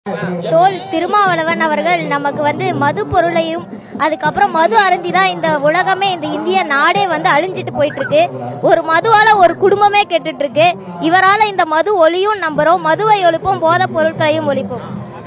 தோல் திருமாவளவன் அவர்கள் நமக்கு வந்து மது பொருளையும் அதுக்கப்புறம் மது அருந்தி தான் இந்த உலகமே இந்த இந்திய நாடே வந்து அழிஞ்சிட்டு போயிட்டு இருக்கு ஒரு மதுவால ஒரு குடும்பமே கெட்டுட்டு இருக்கு இவரால இந்த மது ஒளியும் நம்புறோம் மதுவை ஒழிப்போம் போதைப் பொருட்களையும் ஒழிப்போம்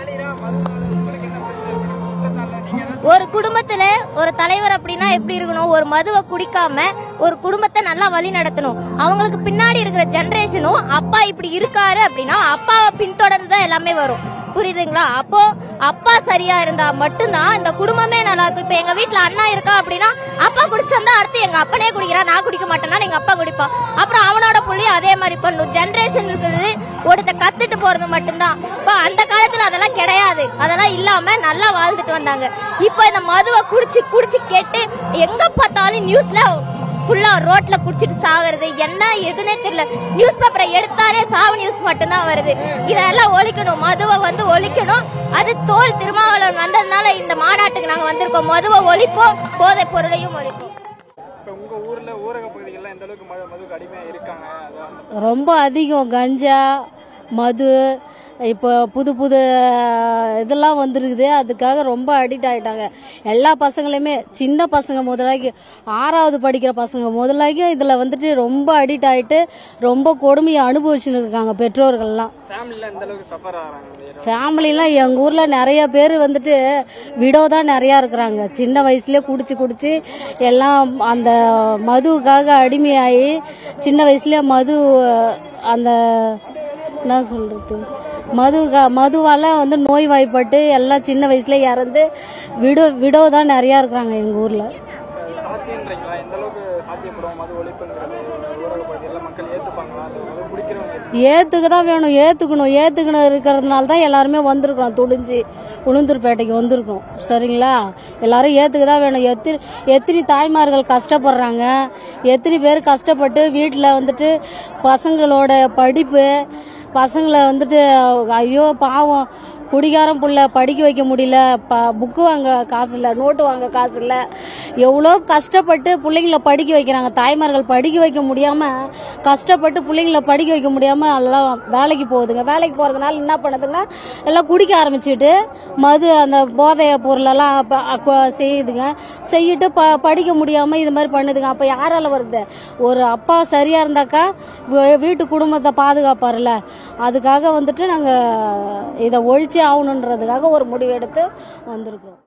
ஒரு குடும்பத்துல ஒரு தலைவர் அப்படின்னா எப்படி இருக்கணும் ஒரு மதுவை குடிக்காம ஒரு குடும்பத்தை நல்லா வழி நடத்தணும் அவங்களுக்கு பின்னாடி இருக்கிற ஜெனரேஷனும் அப்பா இப்படி இருக்காரு அப்படின்னா அப்பாவை பின்தொடர்ந்து தான் எல்லாமே வரும் புரியுதுங்களா அப்போ அப்பா சரியா இருந்தா மட்டும்தான் இந்த குடும்பமே நல்லா இருக்கும் இப்ப எங்க வீட்ல அண்ணா இருக்கா அப்படின்னா அப்பா குடிச்சு வந்தா அடுத்து எங்க அப்பனே குடிக்கிறான் நான் குடிக்க மாட்டேன்னா எங்க அப்பா குடிப்பான் அப்புறம் அவனோட புள்ளியும் அதே மாதிரி பண்ணும் ஜெனரேஷன் இருக்கிறது ஒருத்த கத்துட்டு போறது மட்டும்தான் இப்போ அந்த காலத்துல அதெல்லாம் கிடையாது அதெல்லாம் இல்லாம நல்லா வாழ்ந்துட்டு வந்தாங்க இப்போ இந்த மதுவை குடிச்சு குடிச்சு கேட்டு எங்க பார்த்தாலும் நியூஸ்ல ஃபுல்லா ரோட்ல குடிச்சிட்டு சாகுறது என்ன எதுனே தெரியல நியூஸ் பேப்பரை எடுத்தாலே சாவு நியூஸ் மட்டும்தான் வருது இதெல்லாம் ஒழிக்கணும் மதுவை வந்து ஒழிக்கணும் அது தோல் திருமாவளவன் வந்ததுனால இந்த மாநாட்டுக்கு நாங்க வந்திருக்கோம் மதுவை ஒழிப்போம் போதைப் பொருளையும் ஒழிப்போம் இப்போ உங்க ஊர்ல ஊரக பகுதிகள்லாம் எந்த அளவுக்கு மது மதுக்கு அடிமையா இருக்காங்க அதான் ரொம்ப அதிகம் கஞ்சா மது இப்போ புது புது இதெல்லாம் வந்துருக்குது அதுக்காக ரொம்ப அடிக்ட் ஆயிட்டாங்க எல்லா பசங்களுமே சின்ன பசங்க முதலாகி ஆறாவது படிக்கிற பசங்க முதலாகி இதில் வந்துட்டு ரொம்ப அடிக்ட் ஆயிட்டு ரொம்ப கொடுமையை அனுபவிச்சுன்னு இருக்காங்க பெற்றோர்கள்லாம் ஃபேமிலில எந்த அளவுக்கு சஃபர் ஆகிறாங்க இந்த ஏரியால? ஃபேமிலிலாம் எங்கள் ஊரில் நிறைய பேர் வந்துட்டு விடோ தான் நிறையா இருக்கிறாங்க சின்ன வயசுலேயே குடிச்சு குடிச்சு எல்லாம் அந்த மதுவுக்காக அடிமையாகி சின்ன வயசுலேயே மது அந்த என்ன சொல்கிறது மது மதுவால் வந்து நோய்வாய்ப்பட்டு எல்லாம் சின்ன வயசுல இறந்து விடோ விடோ தான் நிறையா இருக்கிறாங்க எங்கள் ஊரில் அது சாத்தியன்றீங்களா எந்த அளவுக்கு சாத்தியப்படும் மது ஒழிப்புங்கிறது ஊரக பகுதியில் மக்கள் ஏத்துப்பாங்களா அது மது குடிக்கிறவங்க ஏத்து- ஏத்துக்க தான் வேணும் ஏத்துக்கணும் ஏத்துக்கணும் இருக்கிறதுனால தான் எல்லாருமே வந்திருக்கிறோம் துணிஞ்சு உளுந்தூர்பேட்டைக்கு வந்திருக்கோம் சரிங்களா எல்லாரும் ஏத்துக்க தான் வேணும் எத்தனை எத்தனை தாய்மார்கள் கஷ்டப்படுறாங்க எத்தனை பேர் கஷ்டப்பட்டு வீட்டில் வந்துட்டு பசங்களோட படிப்பு பசங்களை வந்துட்டு ஐயோ பாவம் குடிகாரம் புள்ள படிக்க வைக்க முடியல ப புக்கு வாங்க காசு இல்லை நோட்டு வாங்க காசு இல்லை எவ்வளோ கஷ்டப்பட்டு பிள்ளைங்கள படிக்க வைக்கிறாங்க தாய்மார்கள் படிக்க வைக்க முடியாமல் கஷ்டப்பட்டு பிள்ளைங்கள படிக்க வைக்க முடியாமல் எல்லாம் வேலைக்கு போகுதுங்க வேலைக்கு போகிறதுனால என்ன பண்ணுதுங்கன்னா எல்லாம் குடிக்க ஆரம்பிச்சுட்டு மது அந்த போதைய பொருளெல்லாம் ப- அப்ப செய்யுதுங்க செய்யிட்டு ப படிக்க முடியாமல் இது மாதிரி பண்ணுதுங்க அப்போ யாரால வருது ஒரு அப்பா சரியாக இருந்தாக்கா வீ- வீட்டு குடும்பத்தை பாதுகாப்பார்ல அதுக்காக வந்துட்டு நாங்கள் இதை ஒழிச்சே ஆகணுன்றதுக்காக ஒரு முடிவெடுத்து வந்திருக்கிறோம்